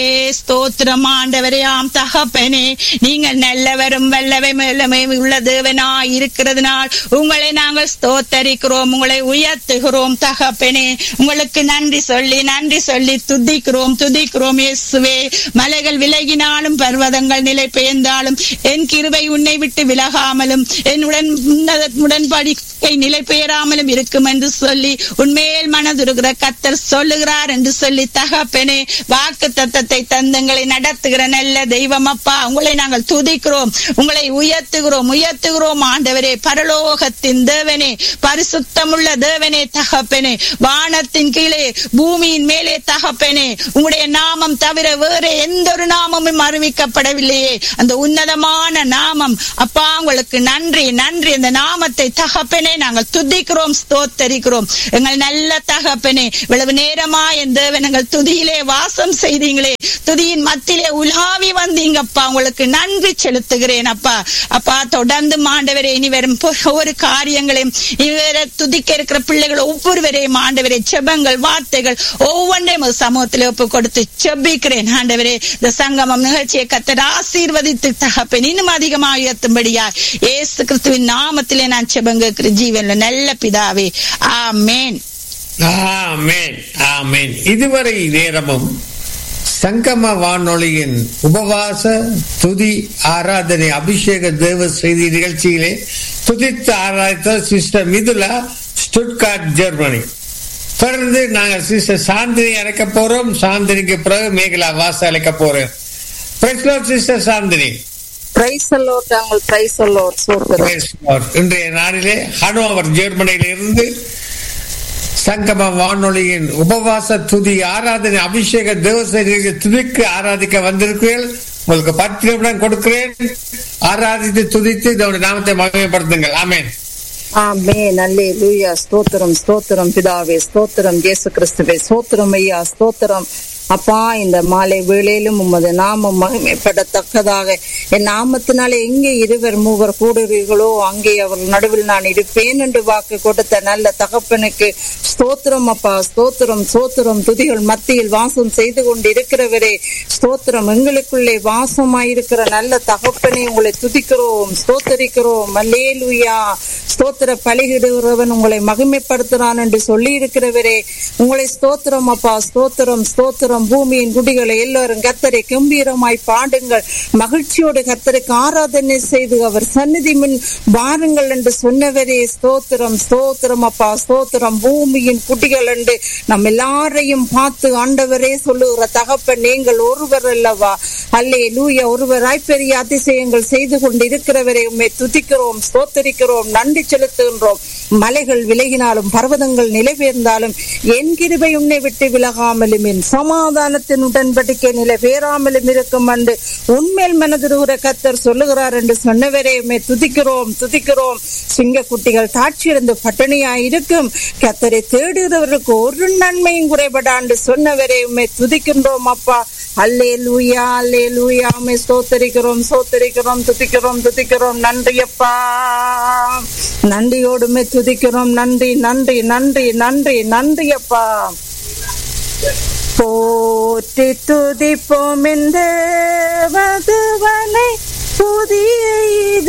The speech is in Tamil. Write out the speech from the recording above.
ஸ்தோத்திரம் ஆண்டவரையாம் தகப்பனே நீங்கள் நல்லவரும் வல்லவை மேலமை உள்ள தேவனாய் இருக்கிறதுனால் உங்களை நாங்கள் ஸ்தோத்தரிக்கிறோம் உங்களை உயர்த்துகிறோம் தகப்பனே உங்களுக்கு நன்றி சொல்லி நன்றி சொல்லி துதிக்கிறோம் துதிக்கிறோம் இயேசுவே மலைகள் விலகினாலும் பர்வதங்கள் நிலை பெயர்ந்தாலும் என் கிருபை உன்னை விட்டு விலகாமலும் என் உடன் உன்னத- உடன்படிக்கை நிலை பெயராமலும் இருக்கும் என்று சொல்லி உண்மையில் மனதுருகிற கத்தர் சொல்லுகிறார் என்று சொல்லி தகப்பனே வாக்கு தத்தத்தை தந்தங்களை நடத்துகிற நல்ல தெய்வம் அப்பா உங்களை நாங்கள் துதிக்கிறோம் உங்களை உயர்த்துகிறோம் உயர்த்துகிறோம் ஆண்டவரே பரலோகத்தின் தேவனே பரிசுத்தமுள்ள தேவனே தகப்பனே வானத்தின் கீழே பூமியின் மேலே தகப்பனே உங்களுடைய நாமம் தவிர வேற எந்த ஒரு நாமமும் அறிவிக்கப்படவில்லையே அந்த உன்னதமான நாமம் அப்பா உங்களுக்கு நன்றி நன்றி அந்த நாமத்தை தகப்பனே நாங்கள் துதிக்கிறோம் ஸ்தோத்தரிக்கிறோம் எங்கள் நல்ல தகப்பனே இவ்வளவு நேரமா என் தேவன் எங்கள் துதியிலே வாசம் செய்தீங்களே துதியின் மத்தியிலே உலாவி வந்தீங்கப்பா உங்களுக்கு நன்றி செலுத்துகிறேன் அப்பா அப்பா தொடர்ந்து மாண்டவரே இனி வரும் பொ- ஒவ்வொரு காரியங்களையும் இவரை துதிக்க இருக்கிற பிள்ளைகள் ஒவ்வொருவரையும் ஆண்டவரே செபங்கள் வார்த்தைகள் ஒவ்வொன்றையும் ஒரு சமூகத்தில் ஒப்பு கொடுத்து செபிக்கிறேன் ஆண்டவரே இந்த சங்கமம் நிகழ்ச்சியை கத்தர் ஆசீர்வதித்து தகப்பேன் இன்னும் அதிகமாக உயர்த்தும்படியா ஏசு கிறிஸ்துவின் நாமத்திலே நான் செபங்க ஜீவன்ல நல்ல பிதாவே ஆமேன் ஆமென் ஆமென் இதுவரை நேரமும் சங்கம வானொலியின் உபவாச துதி ஆராதனை அபிஷேக தேவ செய்தி நிகழ்ச்சியிலே துதித்து ஆராய்த்த சிஸ்டர் மிதுலா ஸ்டுட்கார்ட் ஜெர்மனி தொடர்ந்து நாங்கள் சிஸ்டர் சாந்தினி அழைக்க போறோம் சாந்தினிக்கு பிறகு மேகலா வாச அழைக்க போறோம் சிஸ்டர் சாந்தினி பிரைஸ் அல்லோட் நாங்கள் பிரைஸ் அல்லோட் சோத்திரம் Praise God. இன்றைய நாளிலே ஹனோவர் ஜெர்மனியில இருந்து சங்கம வானொலியின் உபவாச துதி ஆராதனை அபிஷேக தேவசரிக்கு துதிக்கு ஆராதிக்க வந்திருக்கிறீர்கள் உங்களுக்கு பத்து நிமிடம் கொடுக்கிறேன் ஆராதித்து துதித்து இதோட நாமத்தை மகிமைப்படுத்துங்கள் ஆமென் ஆமே நல்லே லூயா ஸ்தோத்திரம் ஸ்தோத்திரம் பிதாவே ஸ்தோத்திரம் இயேசு கிறிஸ்துவே ஸ்தோத்திரம் ஐயா ஸ்தோத்திரம் அப்பா இந்த மாலை வேளையிலும் உமது நாமம் மகிமைப்படத்தக்கதாக என் நாமத்தினாலே எங்கே இருவர் மூவர் கூடுறீர்களோ அங்கே அவர் நடுவில் நான் இருப்பேன் என்று வாக்கு கொடுத்த நல்ல தகப்பனுக்கு ஸ்தோத்திரம் அப்பா ஸ்தோத்திரம் ஸ்தோத்திரம் துதிகள் மத்தியில் வாசம் செய்து கொண்டு இருக்கிறவரே ஸ்தோத்திரம் எங்களுக்குள்ளே வாசமாயிருக்கிற நல்ல தகப்பனை உங்களை துதிக்கிறோம் ஸ்தோத்தரிக்கிறோம் அல்லேலூயா ஸ்தோத்திர பலிகிடுகிறவன் உங்களை மகிமைப்படுத்துறான் என்று சொல்லி இருக்கிறவரே உங்களை ஸ்தோத்திரம் அப்பா ஸ்தோத்திரம் ஸ்தோத்திரம் பூமியின் குடிகளை எல்லாரும் கத்தரை கம்பீரமாய் பாடுங்கள் மகிழ்ச்சியோடு கத்தருக்கு ஆராதனை செய்து அவர் சந்நிதி முன் வாருங்கள் என்று சொன்னவரே ஸ்தோத்திரம் ஸ்தோத்திரம் அப்பா ஸ்தோத்திரம் பூமியின் குடிகள் என்று நம் எல்லாரையும் பார்த்து ஆண்டவரே சொல்லுகிற தகப்பன் நீங்கள் ஒருவர் அல்லவா அல்லே லூயா ஒருவராய் பெரிய அதிசயங்கள் செய்து கொண்டு இருக்கிறவரை உண்மை துதிக்கிறோம் ஸ்தோத்தரிக்கிறோம் நன்றி செலுத்துகின்றோம் மலைகள் விலகினாலும் பர்வதங்கள் நிலைபெயர்ந்தாலும் என் கிருபை உன்னை விட்டு விலகாமலும் என் சமாதானத்தின் உடன்படிக்கை நிலை பேராமலும் இருக்கும் என்று உண்மையில் மனதிருகிற கத்தர் சொல்லுகிறார் என்று சொன்னவரே உண்மை துதிக்கிறோம் துதிக்கிறோம் சிங்க குட்டிகள் தாட்சியிருந்து பட்டினியாய் இருக்கும் கத்தரை தேடுகிறவர்களுக்கு ஒரு நன்மையும் குறைபடாண்டு சொன்னவரே உண்மை துதிக்கின்றோம் அப்பா அல்லே லூயா அல்லே லூயா உண்மை ஸ்தோத்தரிக்கிறோம் ஸ்தோத்தரிக்கிறோம் துதிக்கிறோம் துதிக்கிறோம் நன்றி அப்பா நன்றியோடுமே துதிக்கிறோம் நன்றி நன்றி நன்றி நன்றி நன்றி அப்பா போற்றி துதிப்போம் இந்த வதுவனை புதிய